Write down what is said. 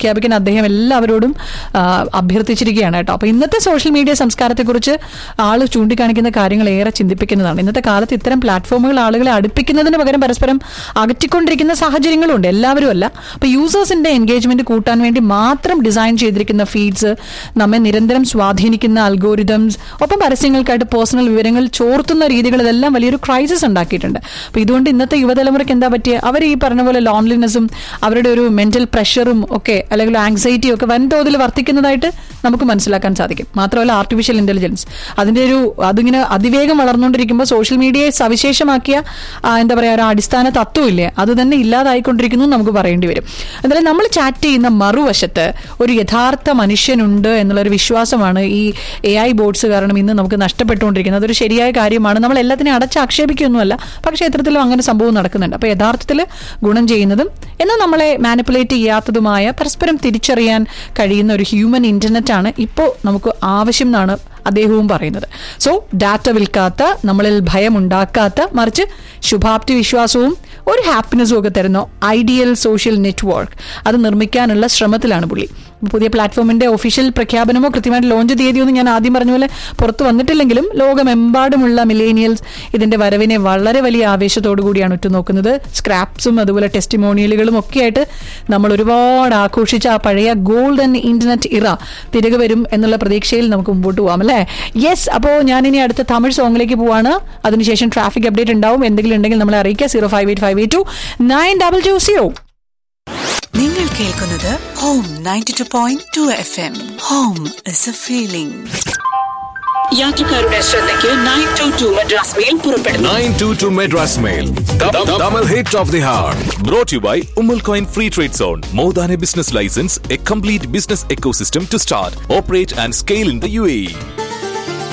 പ്രഖ്യാപിക്കാൻ അദ്ദേഹം എല്ലാവരോടും ആ, അഭ്യർത്ഥിച്ചിരിക്കുകയാണ് കേട്ടോ അപ്പൊ ഇന്നത്തെ സോഷ്യൽ മീഡിയ സംസ്കാരത്തെക്കുറിച്ച് ആള് ചൂണ്ടിക്കാണിക്കുന്ന കാര്യങ്ങൾ ഏറെ ചിന്തിപ്പിക്കുന്നതാണ് ഇന്നത്തെ കാലത്ത് ഇത്തരം പ്ലാറ്റ്ഫോമുകൾ ആളുകളെ അടുപ്പിക്കുന്നതിന് പകരം പരസ്പരം അകറ്റിക്കൊണ്ടിരിക്കുന്ന സാഹചര്യങ്ങളുണ്ട് എല്ലാവരും അല്ല അപ്പൊ യൂസേഴ്സിന്റെ എൻഗേജ്മെന്റ് കൂട്ടാൻ വേണ്ടി മാത്രം ഡിസൈൻ ചെയ്തിരിക്കുന്ന ഫീഡ്സ് നമ്മെ നിരന്തരം സ്വാധീനിക്കുന്ന അൽഗോരിതംസ് ഒപ്പം പരസ്യങ്ങൾക്കായിട്ട് പേഴ്സണൽ വിവരങ്ങൾ ചോർത്തുന്ന രീതികൾ ഇതെല്ലാം വലിയൊരു ക്രൈസിസ് ഉണ്ടാക്കിയിട്ടുണ്ട് അപ്പൊ ഇതുകൊണ്ട് ഇന്നത്തെ യുവതലമുറയ്ക്ക് എന്താ പറ്റിയ അവർ ഈ പറഞ്ഞ പോലെ ലോൺലിനെസ്സും അവരുടെ ഒരു മെന്റൽ പ്രഷറും ഒക്കെ അല്ലെങ്കിൽ ആങ്സൈറ്റിയും ഒക്കെ വൻതോതിൽ വർദ്ധിക്കുന്നതായിട്ട് നമുക്ക് മനസ്സിലാക്കാൻ സാധിക്കും മാത്രമല്ല ആർട്ടിഫിഷ്യൽ ഇന്റലിജൻസ് അതിന്റെ ഒരു അതിങ്ങനെ അതിവേഗം വളർന്നുകൊണ്ടിരിക്കുമ്പോൾ സോഷ്യൽ മീഡിയയെ സവിശേഷമാക്കിയ ആ, എന്താ പറയാ ഒരു അടിസ്ഥാന തത്വമില്ലേ അത് തന്നെ ഇല്ലാതായിക്കൊണ്ടിരിക്കുന്നു എന്ന് നമുക്ക് പറയേണ്ടി വരും എന്തായാലും നമ്മൾ ചാറ്റ് ചെയ്യുന്ന മറുവശത്ത് ഒരു യഥാർത്ഥ മനുഷ്യനുണ്ട് എന്നുള്ളൊരു വിശ്വാസമാണ് ഈ എ ഐ ബോർഡ്സ് കാരണം ഇന്ന് നമുക്ക് നഷ്ടപ്പെട്ടുകൊണ്ടിരിക്കുന്നത് അതൊരു ശരിയായ കാര്യമാണ് നമ്മൾ എല്ലാത്തിനെയും അടച്ചാക്ഷേപിക്കുകയൊന്നുമല്ല പക്ഷേ ഇത്തരത്തിലും അങ്ങനെ സംഭവം നടക്കുന്നുണ്ട് അപ്പോൾ യഥാർത്ഥത്തിൽ ഗുണം ചെയ്യുന്നതും എന്നാൽ നമ്മളെ മാനിപ്പുലേറ്റ് ചെയ്യാത്തതുമായ പരസ്പരം തിരിച്ചറിയാൻ കഴിയുന്ന ഒരു ഹ്യൂമൻ ഇന്റർനെറ്റ് ആണ് ഇപ്പോൾ നമുക്ക് ആവശ്യം എന്നാണ് അദ്ദേഹവും പറയുന്നത് സോ ഡാറ്റ വിൽക്കാത്ത നമ്മളിൽ ഭയമുണ്ടാക്കാത്ത മറിച്ച് ശുഭാപ്തി വിശ്വാസവും ഒരു ഹാപ്പിനെസ്സും ഒക്കെ തരുന്ന ഐഡിയൽ സോഷ്യൽ നെറ്റ്വർക്ക് അത് നിർമ്മിക്കാനുള്ള ശ്രമത്തിലാണ് പുള്ളി പുതിയ പ്ലാറ്റ്ഫോമിന്റെ ഒഫീഷ്യൽ പ്രഖ്യാപനമോ കൃത്യമായിട്ട് ലോഞ്ച് തീയതിയൊന്നും ഞാൻ ആദ്യം പറഞ്ഞ പോലെ പുറത്തു വന്നിട്ടില്ലെങ്കിലും ലോകമെമ്പാടുമുള്ള മിലേനിയൽസ് ഇതിന്റെ വരവിനെ വളരെ വലിയ ആവേശത്തോടു കൂടിയാണ് ഉറ്റുനോക്കുന്നത് സ്ക്രാപ്സും അതുപോലെ ടെസ്റ്റിമോണിയലുകളും ഒക്കെ ആയിട്ട് നമ്മൾ ഒരുപാട് ആഘോഷിച്ച ആ പഴയ ഗോൾഡൻ ഇന്റർനെറ്റ് ഇറ തിരികെ വരും എന്നുള്ള പ്രതീക്ഷയിൽ നമുക്ക് മുമ്പോട്ട് പോകാം അല്ലേ യെസ് അപ്പോൾ ഞാനിനി അടുത്ത തമിഴ് സോങ്ങിലേക്ക് പോവാണ് അതിനുശേഷം ട്രാഫിക് അപ്ഡേറ്റ് ഉണ്ടാവും എന്തെങ്കിലും ഉണ്ടെങ്കിൽ നമ്മളെ അറിയിക്കുക zero five eight five eight two nine double two zero നിങ്ങൾ കേൾക്കുന്നത് home ninety two point two F M home is a feeling യാത്രക്കാരുടെ ശ്രദ്ധയ്ക്ക് nine two two Madras mail പുറപ്പെടുന്നു 922 Madras Mail. Tamil hit of the heart. Brought to you by Umal Coin Free Trade Zone. More than a business license, a complete business ecosystem to start, operate, and scale in the UAE.